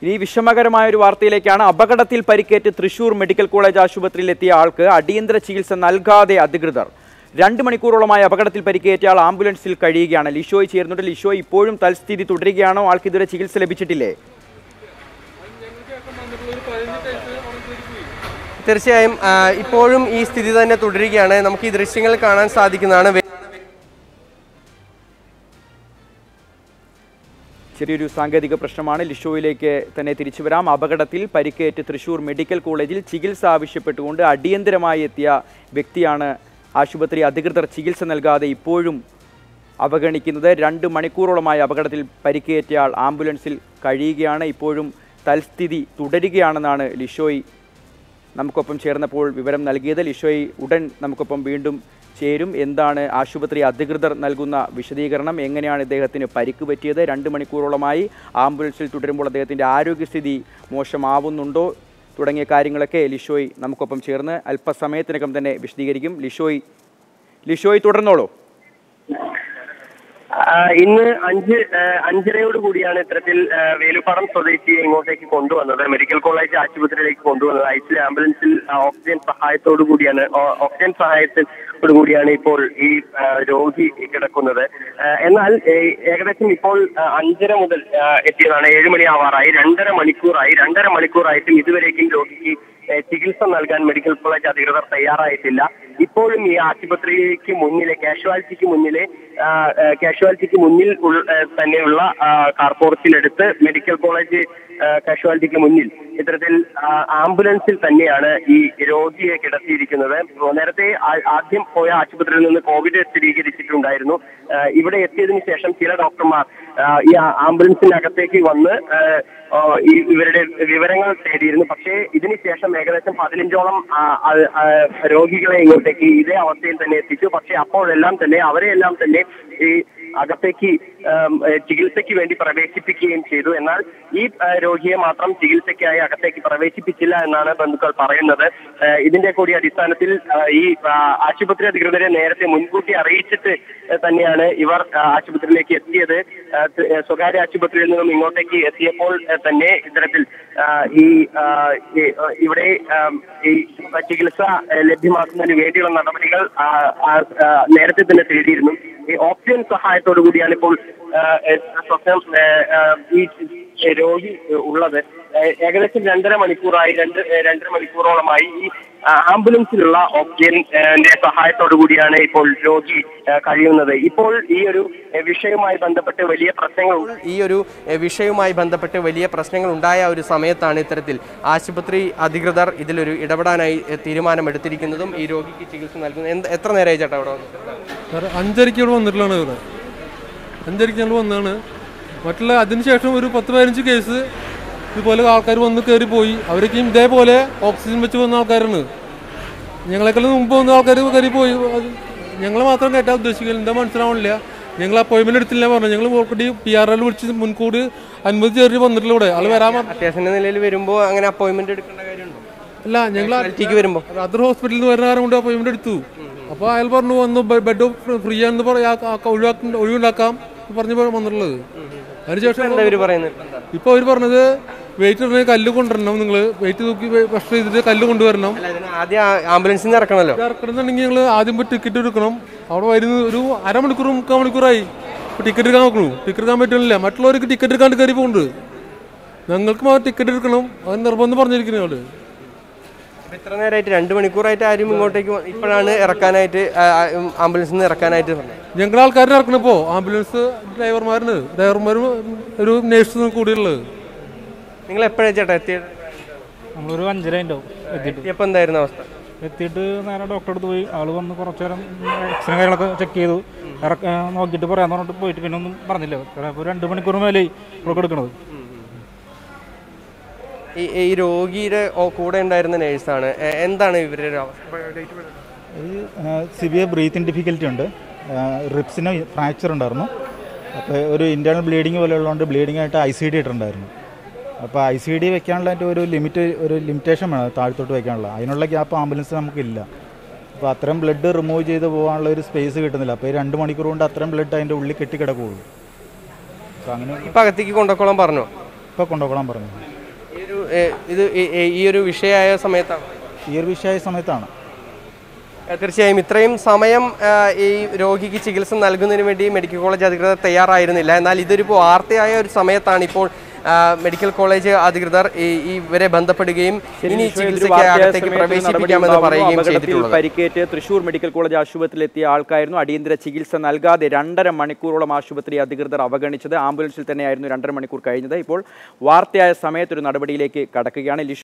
ഇനി വിഷമകരമായ ഒരു വാർത്തയിലേക്കാണ് അപകടത്തിൽ പരിക്കേറ്റ് തൃശൂർ മെഡിക്കൽ കോളേജ് ആശുപത്രിയിൽ എത്തിയ ആൾക്ക് അടിയന്തര ചികിത്സ നൽകാതെ അധികൃതർ രണ്ട് മണിക്കൂറോളമായി അപകടത്തിൽ പരിക്കേറ്റ ആൾ ആംബുലൻസിൽ കഴിയുകയാണ് ലിഷോയ് ചേർന്നുണ്ട് ലിഷോയ് ഇപ്പോഴും തൽസ്ഥിതി തുടരുകയാണോ ആൾക്ക് ഇതുവരെ ചികിത്സ ലഭിച്ചിട്ടില്ലേ തീർച്ചയായും ആ, ഇപ്പോഴും ഈ സ്ഥിതി തന്നെ തുടരുകയാണ് നമുക്ക് ഈ ദൃശ്യങ്ങൾ കാണാൻ സാധിക്കുന്നതാണ് വേ- ചെറിയൊരു സാങ്കേതിക പ്രശ്നമാണ് ലിഷോയിലേക്ക് തന്നെ തിരിച്ചു വരാം അപകടത്തിൽ പരിക്കേറ്റ് തൃശൂർ മെഡിക്കൽ കോളേജിൽ ചികിത്സ ആവശ്യപ്പെട്ടുകൊണ്ട് അടിയന്തരമായി എത്തിയ വ്യക്തിയാണ് ആശുപത്രി അധികൃതർ ചികിത്സ നൽകാതെ ഇപ്പോഴും അവഗണിക്കുന്നത് രണ്ട് മണിക്കൂറോളമായി അപകടത്തിൽ പരിക്കേറ്റയാൾ ആംബുലൻസിൽ കഴിയുകയാണ് ഇപ്പോഴും തൽസ്ഥിതി തുടരുകയാണെന്നാണ് ലിഷോയ് നമുക്കൊപ്പം ചേർന്നപ്പോൾ വിവരം നൽകിയത് ലിഷോയ് ഉടൻ നമുക്കൊപ്പം വീണ്ടും ചേരും എന്താണ് ആശുപത്രി അധികൃതർ നൽകുന്ന വിശദീകരണം എങ്ങനെയാണ് ഇദ്ദേഹത്തിന് പരിക്ക് പറ്റിയത് രണ്ട് മണിക്കൂറോളമായി ആംബുലൻസിൽ തുടരുമ്പോൾ അദ്ദേഹത്തിൻ്റെ ആരോഗ്യസ്ഥിതി മോശമാവുന്നുണ്ടോ തുടങ്ങിയ കാര്യങ്ങളൊക്കെ ലിഷോയ് നമുക്കൊപ്പം ചേർന്ന് അല്പസമയത്തിനകം തന്നെ വിശദീകരിക്കും ലിഷോയ് ലിഷോയ് തുടർന്നോളൂ ആ, ഇന്ന് അഞ്ച് ആ, അഞ്ചരയോട് കൂടിയാണ് ഇത്തരത്തിൽ ആ, വേലുപ്പാടം സ്വദേശിയെ ഇങ്ങോട്ടേക്ക് കൊണ്ടുവന്നത് മെഡിക്കൽ കോളേജ് ആശുപത്രിയിലേക്ക് കൊണ്ടുവന്നത് ഐസിൽ ആംബുലൻസിൽ ആ, ഓക്സിജൻ സഹായത്തോടു കൂടിയാണ് ഓ- ഓക്സിജൻ സഹായത്തോടു കൂടിയാണ് ഇപ്പോൾ ഈ ആ, രോഗി കിടക്കുന്നത് ആ, എന്നാൽ ഏ, ഏകദേശം ഇപ്പോൾ ആ, അഞ്ചര മുതൽ ആ, എത്തിയതാണ് ഏഴ് മണിയാവാറായി രണ്ടര മണിക്കൂറായി രണ്ടര മണിക്കൂറായിട്ടും ഇതുവരേക്കും രോഗിക്ക് ഏ, ചികിത്സ നൽകാൻ മെഡിക്കൽ കോളേജ് അധികൃതർ തയ്യാറായിട്ടില്ല ഇപ്പോഴും ഈ ആശുപത്രിക്ക് മുന്നിലെ കാഷ്വാലിറ്റിക്ക് മുന്നിലെ ആ, ആ, കാഷ്വാലിറ്റിക്ക് മുന്നിൽ ഉൾ- ആ, തന്നെയുള്ള ആ, കാർപോറത്തിലെടുത്ത് മെഡിക്കൽ കോളേജ് ആ, കാഷ്വാലിറ്റിക്ക് മുന്നിൽ ഇത്തരത്തിൽ ആ, ആംബുലൻസിൽ തന്നെയാണ് ഈ രോഗിയെ കിടത്തിയിരിക്കുന്നത് നേരത്തെ ആ- ആദ്യം പോയ ആശുപത്രിയിൽ നിന്ന് കോവിഡ് സ്ഥിരീകരിച്ചിട്ടുണ്ടായിരുന്നു ആ, ഇവിടെ എത്തിയതിനു ശേഷം ചില ഡോക്ടർമാർ ആ, ഈ ആ- ആംബുലൻസിനകത്തേക്ക് വന്ന് ആ, ആ, ഈ ഇവരുടെ വിവരങ്ങൾ തേടിയിരുന്നു പക്ഷേ ഇതിനുശേഷം ഏകദേശം പതിനഞ്ചോളം ആ, ആ, ആ, രോഗികളെ ഇങ്ങോട്ടേക്ക് ഇതേ അവസ്ഥയിൽ തന്നെ എത്തിച്ചു പക്ഷേ അപ്പോഴെല്ലാം തന്നെ അവരെയെല്ലാം തന്നെ ഈ അകത്തേക്ക് ആം, ഏ, ചികിത്സയ്ക്ക് വേണ്ടി പ്രവേശിപ്പിക്കുകയും ചെയ്തു എന്നാൽ ഈ ആ, രോഗിയെ മാത്രം ചികിത്സയ്ക്കായി അകത്തേക്ക് പ്രവേശിപ്പിച്ചില്ല എന്നാണ് ബന്ധുക്കൾ പറയുന്നത് ഏ, ഇതിന്റെ കൂടി അടിസ്ഥാനത്തിൽ ആ, ഈ ആ, ആശുപത്രി അധികൃതരെ നേരത്തെ മുൻകൂട്ടി അറിയിച്ചിട്ട് ഏ, തന്നെയാണ് ഇവർ ആ, ആശുപത്രിയിലേക്ക് എത്തിയത് ആ, ത- ഏ, സ്വകാര്യ ആശുപത്രിയിൽ നിന്നും ഇങ്ങോട്ടേക്ക് എത്തിയപ്പോൾ ഏ, തന്നെ ഇത്തരത്തിൽ ആ, ഈ ആ, ഈ, ആ, ഇവിടെ ആം, ഈ ചികിത്സ ഏ, ലഭ്യമാക്കുന്നതിന് വേണ്ടിയുള്ള നടപടികൾ ആ, ആ, ആ, നേരത്തെ തന്നെ തേടിയിരുന്നു ഈ ഓക്സിജൻ സഹായത്തോടു കൂടിയാണ് ഇപ്പോൾ ആ, ഏ, സ്വപ്നം ഏ, ആ, ഈ രോഗി ഉള്ളത് ഏ, ഏകദേശം രണ്ടര മണിക്കൂറായി രണ്ട് ഏ, രണ്ടര മണിക്കൂറോളമായി ഈ ആ, ആംബുലൻസിലുള്ള ഓക്സിജന്റെ സഹായത്തോടു കൂടിയാണ് ഇപ്പോൾ രോഗി ആ, കഴിയുന്നത് ഇപ്പോൾ ഈ ഒരു ഏ, വിഷയവുമായി ബന്ധപ്പെട്ട് വലിയ പ്രശ്നങ്ങൾ ഈ ഒരു എ, വിഷയവുമായി ബന്ധപ്പെട്ട് വലിയ പ്രശ്നങ്ങൾ ഉണ്ടായ ഒരു സമയത്താണ് ഇത്തരത്തിൽ ആശുപത്രി അധികൃതർ ഇതിലൊരു ഇടപെടാനായി എ, തീരുമാനമെടുത്തിരിക്കുന്നതും ഈ രോഗിക്ക് ചികിത്സ നൽകുന്നത് എന്ത് എത്ര നേരമായി ചേട്ടാ അവിടെ വന്നിട്ട് സാർ അഞ്ചരയ്ക്ക് ഇവിടെ വന്നിട്ടുള്ളതാണ് ഇവിടെ അഞ്ചരയ്ക്ക് ഞങ്ങൾ വന്നതാണ് മറ്റുള്ള അതിനുശേഷം ഒരു പത്ത് പതിനഞ്ച് കേസ് ഇതുപോലെ ആൾക്കാർ വന്ന് കയറി പോയി അവരൊക്കെയും ഇതേപോലെ ഓക്സിജൻ വെച്ച് വന്ന ആൾക്കാരാണ് ഞങ്ങളെക്കാളും മുമ്പ് വന്ന ആൾക്കാർ കയറി പോയി അത് ഞങ്ങളെ മാത്രം കയറ്റാൻ ഉദ്ദേശിക്കില്ല എന്താ മനസ്സിലാവണില്ല ഞങ്ങൾ അപ്പോയിൻമെന്റ് എടുത്തില്ല പറഞ്ഞു ഞങ്ങൾ ഓൾറെഡി പി ആർ എൽ വിളിച്ച് മുൻകൂർ അനുമതി ചേർത്ത് വന്നിട്ടില്ല ഇവിടെ ആൾ വരാൻ പറഞ്ഞു അത്യാവശ്യ നിലയിൽ വരുമ്പോൾ അങ്ങനെ അപ്പോയിന്റ്മെന്റ് എടുക്കേണ്ട കാര്യമുണ്ടോ അല്ല ഞങ്ങൾ ക്വാളിറ്റിക്ക് വരുമ്പോൾ അതർ ഹോസ്പിറ്റലിൽ നിന്ന് വരുന്ന കാരണം കൊണ്ട് അപ്പോയിൻമെന്റ് എടുത്തു അപ്പോൾ അയാൾ പറഞ്ഞു വന്ന് ബെഡ് ഫ്രീ ആണെന്ന് പറയാ ഒഴിവാക്കി ഒഴിവുണ്ടാക്കാം എന്ന് പറഞ്ഞ് വന്നിട്ടുള്ളത് അതിനുശേഷം എന്താ ഇവർ പറയുന്നത് ഇപ്പോൾ അവർ പറഞ്ഞത് വെയിറ്റ് ഇടണ കല്ല് കൊണ്ടുവരണം നിങ്ങൾ വെയിറ്റ് തൂക്കി ഫസ്റ്റ് ചെയ്തിട്ട് കല്ല് കൊണ്ടുവരണം അല്ല ഇതിന് ആദ്യം ആ- ആംബുലൻസിൽ നിന്ന് ഇറക്കണമല്ലോ ഇറക്കണമെന്നുണ്ടെങ്കിൽ ഞങ്ങൾ ആദ്യം പോയി ടിക്കറ്റ് എടുക്കണം അവിടെ വരുന്ന ഒരു അരമണിക്കൂർ മുക്കാൽ മണിക്കൂറായി ഇപ്പോൾ ടിക്കറ്റ് എടുക്കാൻ നോക്കണു ടിക്കറ്റ് എടുക്കാൻ പറ്റുന്നില്ല മറ്റുള്ളവർക്ക് ടിക്കറ്റ് എടുക്കാണ്ട് കയറി പോകുന്നുണ്ട് ഞങ്ങൾക്ക് മാത്രം ടിക്കറ്റ് എടുക്കണം അത് നിർബന്ധം പറഞ്ഞിരിക്കുന്നു ഞങ്ങൾ അപ്പൊ ഇത്ര നേരമായിട്ട് രണ്ട് മണിക്കൂറായിട്ട് ആരും ഇങ്ങോട്ടേക്ക് വ- ഇപ്പോഴാണ് ഇറക്കാനായിട്ട് ആ, ആ, ഉം, ആംബുലൻസിൽ നിന്ന് ഇറക്കാനായിട്ട് പറഞ്ഞത് ഞങ്ങൾ ആൾക്കാരെ ഇറക്കണിപ്പോ ആംബുലൻസ് ഡ്രൈവർമാരുണ്ട് ഡ്രൈവർമാരും ഒരു നേഴ്സും കൂടിയുള്ളത് നിങ്ങൾ എപ്പോഴാണ് ചേട്ടാ എത്തിയത് നമ്മളൊരു അഞ്ചര ഉണ്ടാവും എത്തിയിട്ട് എത്തിയപ്പോൾ എന്തായിരുന്നു അവസ്ഥ എത്തിയിട്ട് നേരെ ഡോക്ടറെ അടുത്ത് പോയി ആള് വന്ന് കുറച്ച് നേരം എക്സ്റേ കാര്യങ്ങളൊക്കെ ചെക്ക് ചെയ്തു ഇറക്ക നോക്കിയിട്ട് പറയാന്ന് പറഞ്ഞിട്ട് പോയിട്ട് പിന്നെ ഒന്നും പറഞ്ഞില്ല ഇപ്പോൾ രണ്ട് മണിക്കൂർ മേലെ ഇവിടെ എടുക്കണത് ഈ ഈ രോഗിയുടെ ഓ- കൂടെ ഉണ്ടായിരുന്ന നേഴ്സാണ് എ- എന്താണ് ഇവരുടെ ഒരു അവസ്ഥ സിവിയർ ബ്രീത്തിങ് ഡിഫിക്കൽറ്റി ഉണ്ട് റിപ്സിന് ഫ്രാക്ചർ ഉണ്ടായിരുന്നു അപ്പോൾ ഒരു ഇൻറ്റേർണൽ ബ്ലീഡിങ് പോലെ ഉള്ളതുകൊണ്ട് ബ്ലീഡിംഗ് ആയിട്ട് ഐ സി ഡി ഇട്ടിട്ടുണ്ടായിരുന്നു അപ്പോൾ ഐ സി ഡി വെക്കാനുള്ള അതിൻ്റെ ഒരു ലിമിറ്റ് ഒരു ലിമിറ്റേഷൻ വേണം അത് താഴത്തോട്ട് വെക്കാനുള്ള അതിനുള്ള ഗ്യാപ്പ് ആംബുലൻസ് നമുക്കില്ല അപ്പോൾ അത്രയും ബ്ലഡ് റിമൂവ് ചെയ്ത് പോകാനുള്ള ഒരു സ്പേസ് കിട്ടുന്നില്ല അപ്പോൾ ഈ രണ്ട് മണിക്കൂർ കൊണ്ട് അത്രയും ബ്ലഡ് അതിൻ്റെ ഉള്ളിൽ കെട്ടിക്കിടക്കുകയുള്ളൂ അപ്പോൾ അങ്ങനെ ഇപ്പം അകത്തേക്ക് കൊണ്ടുപോക്കോളാൻ പറഞ്ഞോ ഇപ്പോൾ കൊണ്ടുപോകണം പറഞ്ഞു ഏ, ഇത് ഈ- ഈ- ഈ ഒരു വിഷയമായ സമയത്താണ് ഈ ഒരു വിഷയമായ സമയത്താണ് ഏ, തീർച്ചയായും ഇത്രയും സമയം ആ, ഈ രോഗിക്ക് ചികിത്സ നൽകുന്നതിന് വേണ്ടി മെഡിക്കൽ കോളേജ് അധികൃതർ തയ്യാറായിരുന്നില്ല എന്നാൽ ഇതൊരു വാർത്തയായ ഒരു സമയത്താണ് ഇപ്പോൾ ആ, മെഡിക്കൽ കോളേജ് അധികൃതർ ഈ ഈ ഇവരെ ബന്ധപ്പെടുകയും ഇനി ഇതൊരു ചികിത്സയ്ക്ക് വാർത്തയായ അകത്തേക്ക് സമയത്ത് ഒരു നടപടി പ്രവേശിപ്പിക്കാമെന്ന് ഉണ്ടാവുന്നു. പറയുകയും അപകടത്തിൽ ചെയ്തിട്ടുള്ളത് പരിക്കേറ്റ് തൃശൂർ മെഡിക്കൽ കോളേജ് ആശുപത്രിയിൽ എത്തിയ ആൾക്കായിരുന്നു അടിയന്തര ചികിത്സ നൽകാതെ രണ്ടര മണിക്കൂറോളം ആശുപത്രി അധികൃതർ അവഗണിച്ചത് ആംബുലൻസിൽ തന്നെയായിരുന്നു രണ്ടര മണിക്കൂർ കഴിഞ്ഞത് ഇപ്പോൾ വാർത്തയായ സമയത്ത് ഒരു നടപടിയിലേക്ക് കടക്കുകയാണ് ലിഷു